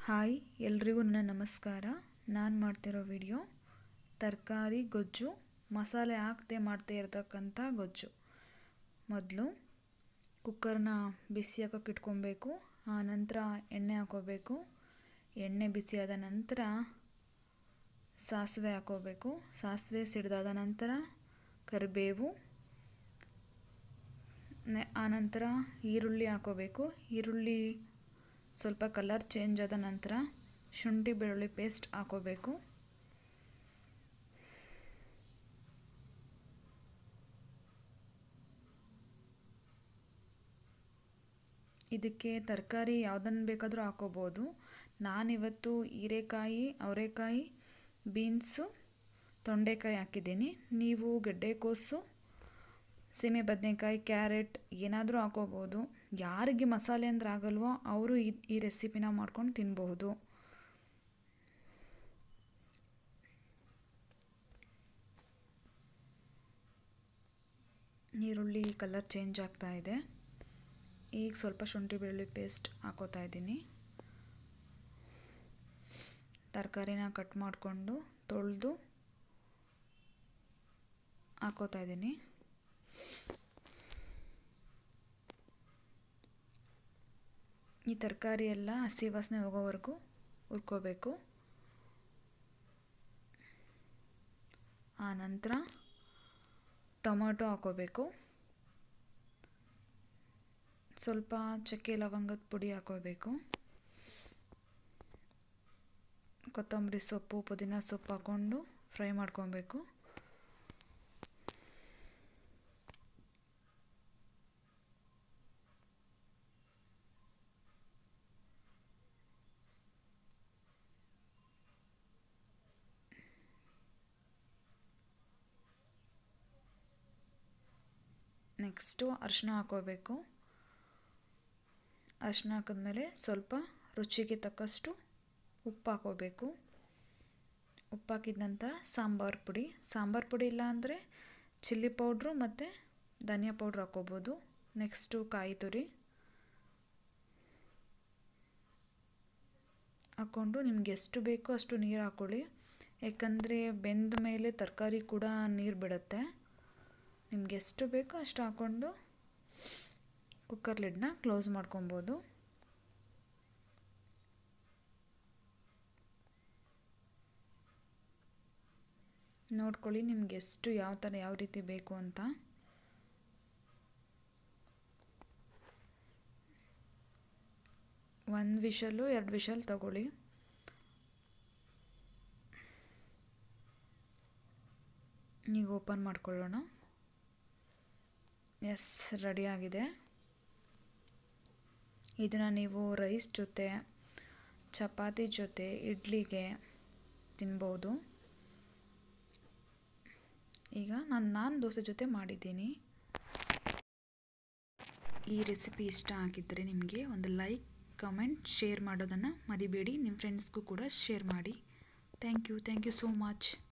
hi ಎಲ್ರಿಗೂ ನನ್ನ ನಮಸ್ಕಾರ ನಾನು ಮಾಡ್ತಿರೋ ವಿಡಿಯೋ ತರಕಾರಿ ಗೊಜ್ಜು ಮಸಾಲೆ ಹಾಕದೆ ಮಾಡ್ತಾ ಇರ್ತಕ್ಕಂಥ ಗೊಜ್ಜು ಮೊದಲು ಕುಕ್ಕರ್ನ ಬಿಸಿ ಹಾಕೋಕೆ ಇಟ್ಕೊಬೇಕು ಆ ನಂತರ ಎಣ್ಣೆ ಹಾಕೋಬೇಕು ಎಣ್ಣೆ ಬಿಸಿಯಾದ ನಂತರ ಸಾಸಿವೆ ಹಾಕೋಬೇಕು ಸಾಸಿವೆ ಸಿಡಿದಾದ ನಂತರ ಕರಿಬೇವು ಆನಂತರ ಈರುಳ್ಳಿ ಹಾಕೋಬೇಕು ಈರುಳ್ಳಿ ಸ್ವಲ್ಪ ಕಲರ್ ಚೇಂಜ್ ಆದ ನಂತರ ಶುಂಠಿ ಬೆಳ್ಳುಳ್ಳಿ ಪೇಸ್ಟ್ ಹಾಕೋಬೇಕು ಇದಕ್ಕೆ ತರಕಾರಿ ಯಾವುದನ್ನು ಬೇಕಾದರೂ ಹಾಕೋಬೋದು ನಾನಿವತ್ತು ಹೀರೆಕಾಯಿ ಅವರೆಕಾಯಿ ಬೀನ್ಸು ತೊಂಡೆಕಾಯಿ ಹಾಕಿದ್ದೀನಿ ನೀವು ಗೆಡ್ಡೆಕೋಸು ಸೀಮೆ ಬದನೆಕಾಯಿ ಕ್ಯಾರೆಟ್ ಏನಾದರೂ ಹಾಕೋಬೋದು ಯಾರಿಗೆ ಮಸಾಲೆ ಅಂದ್ರೆ ಆಗಲ್ವೋ ಅವರು ಈ ಈ ರೆಸಿಪಿನ ಮಾಡ್ಕೊಂಡು ತಿನ್ಬಹುದು ಈರುಳ್ಳಿ ಕಲರ್ ಚೇಂಜ್ ಆಗ್ತಾ ಇದೆ ಈಗ ಸ್ವಲ್ಪ ಶುಂಠಿ ಬೆಳ್ಳುಳ್ಳಿ ಪೇಸ್ಟ್ ಹಾಕೋತಾ ಇದ್ದೀನಿ ತರಕಾರಿನ ಕಟ್ ಮಾಡಿಕೊಂಡು ತೊಳೆದು ಹಾಕೋತಾ ಇದ್ದೀನಿ ಈ ತರಕಾರಿ ಎಲ್ಲ ಹಸಿ ವಾಸನೆ ಹೋಗೋವರೆಗೂ ಹುರ್ಕೋಬೇಕು ಆ ನಂತರ ಟೊಮೊಟೊ ಹಾಕೋಬೇಕು ಸ್ವಲ್ಪ ಚಕ್ಕೆ ಲವಂಗದ ಪುಡಿ ಹಾಕೋಬೇಕು ಕೊತ್ತಂಬರಿ ಸೊಪ್ಪು ಪುದೀನ ಸೊಪ್ಪು ಹಾಕ್ಕೊಂಡು ಫ್ರೈ ಮಾಡ್ಕೊಬೇಕು ನೆಕ್ಸ್ಟು ಅರಿಶಿನ ಹಾಕೋಬೇಕು ಅರಿಶಿನ ಹಾಕಿದ್ಮೇಲೆ ಸ್ವಲ್ಪ ರುಚಿಗೆ ತಕ್ಕಷ್ಟು ಉಪ್ಪು ಹಾಕೋಬೇಕು ಉಪ್ಪು ಹಾಕಿದ ನಂತರ ಸಾಂಬಾರು ಪುಡಿ ಸಾಂಬಾರು ಪುಡಿ ಇಲ್ಲ ಅಂದರೆ ಚಿಲ್ಲಿ ಪೌಡ್ರು ಮತ್ತು ಧನಿಯಾ ಪೌಡ್ರ್ ಹಾಕೋಬೋದು ನೆಕ್ಸ್ಟು ಕಾಯಿ ತುರಿ ಹಾಕ್ಕೊಂಡು ನಿಮ್ಗೆ ಎಷ್ಟು ಬೇಕೋ ಅಷ್ಟು ನೀರು ಹಾಕ್ಕೊಳ್ಳಿ ಯಾಕಂದರೆ ಬೆಂದ ಮೇಲೆ ತರಕಾರಿ ಕೂಡ ನೀರು ಬಿಡುತ್ತೆ ನಿಮ್ಗೆ ಎಷ್ಟು ಬೇಕೋ ಅಷ್ಟು ಹಾಕ್ಕೊಂಡು ಕುಕ್ಕರ್ ಲಿಡ್ನ ಕ್ಲೋಸ್ ಮಾಡ್ಕೊಬೋದು ನೋಡ್ಕೊಳ್ಳಿ ನಿಮ್ಗೆ ಎಷ್ಟು ಯಾವ ಥರ ಯಾವ ರೀತಿ ಬೇಕು ಅಂತ ಒಂದು ವಿಷಲ್ಲು ಎರಡು ವಿಷಲ್ ತಗೊಳ್ಳಿ ಈಗ ಓಪನ್ ಮಾಡ್ಕೊಳ್ಳೋಣ ಎಸ್ ರೆಡಿಯಾಗಿದೆ ಇದನ್ನು ನೀವು ರೈಸ್ ಜೊತೆ ಚಪಾತಿ ಜೊತೆ ಇಡ್ಲಿಗೆ ತಿನ್ಬೋದು ಈಗ ನಾನು ನಾನು ದೋಸೆ ಜೊತೆ ಮಾಡಿದ್ದೀನಿ ಈ ರೆಸಿಪಿ ಇಷ್ಟ ಆಗಿದ್ದರೆ ನಿಮಗೆ ಒಂದು ಲೈಕ್ ಕಮೆಂಟ್ ಶೇರ್ ಮಾಡೋದನ್ನು ಮರಿಬೇಡಿ ನಿಮ್ಮ ಫ್ರೆಂಡ್ಸ್ಗೂ ಕೂಡ ಶೇರ್ ಮಾಡಿ thank you thank you so much